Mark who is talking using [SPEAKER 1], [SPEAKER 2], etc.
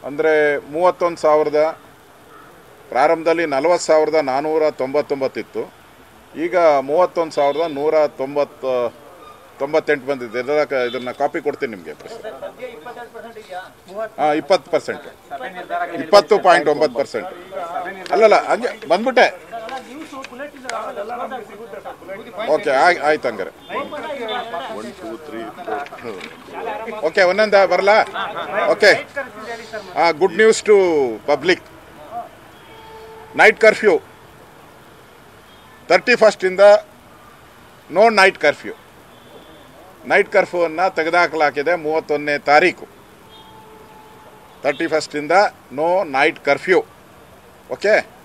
[SPEAKER 1] ಅಂದರೆ ಮೂವತ್ತೊಂದು ಸಾವಿರದ ಪ್ರಾರಂಭದಲ್ಲಿ ನಲವತ್ತು ಸಾವಿರದ ನಾನ್ನೂರ ತೊಂಬತ್ತೊಂಬತ್ತಿತ್ತು ಈಗ ಮೂವತ್ತೊಂದು ಸಾವಿರದ ನೂರ ತೊಂಬತ್ತು ತೊಂಬತ್ತೆಂಟು ಬಂದಿದೆ ಇದರ ಇದನ್ನು ಕಾಪಿ ಕೊಡ್ತೀನಿ ನಿಮಗೆ ಹಾಂ ಇಪ್ಪತ್ತು ಪರ್ಸೆಂಟ್ ಇಪ್ಪತ್ತು ಪಾಯಿಂಟ್ ಒಂಬತ್ತು ಪರ್ಸೆಂಟ್ ಅಲ್ಲಲ್ಲ ಹಂಗೆ ಬಂದ್ಬಿಟ್ಟೆ ಓಕೆ ಆಯ್ ಆಯ್ತು ಹಂಗಾರೆ ಒನ್ ಟೂ ತ್ರೀ ಓಕೆ ಒಂದೊಂದ ಬರಲಾ ಓಕೆ ಹಾಂ good news to public night curfew thirty ಫಸ್ಟಿಂದ ನೋ ನೈಟ್ ಕರ್ಫ್ಯೂ ನೈಟ್ ಕರ್ಫ್ಯೂವನ್ನು ತೆಗೆದುಹಾಕಲಾಗಿದೆ ಮೂವತ್ತೊಂದನೇ ತಾರೀಕು ತರ್ಟಿ ಫಸ್ಟಿಂದ ನೋ ನೈಟ್ ಕರ್ಫ್ಯೂ ಓಕೆ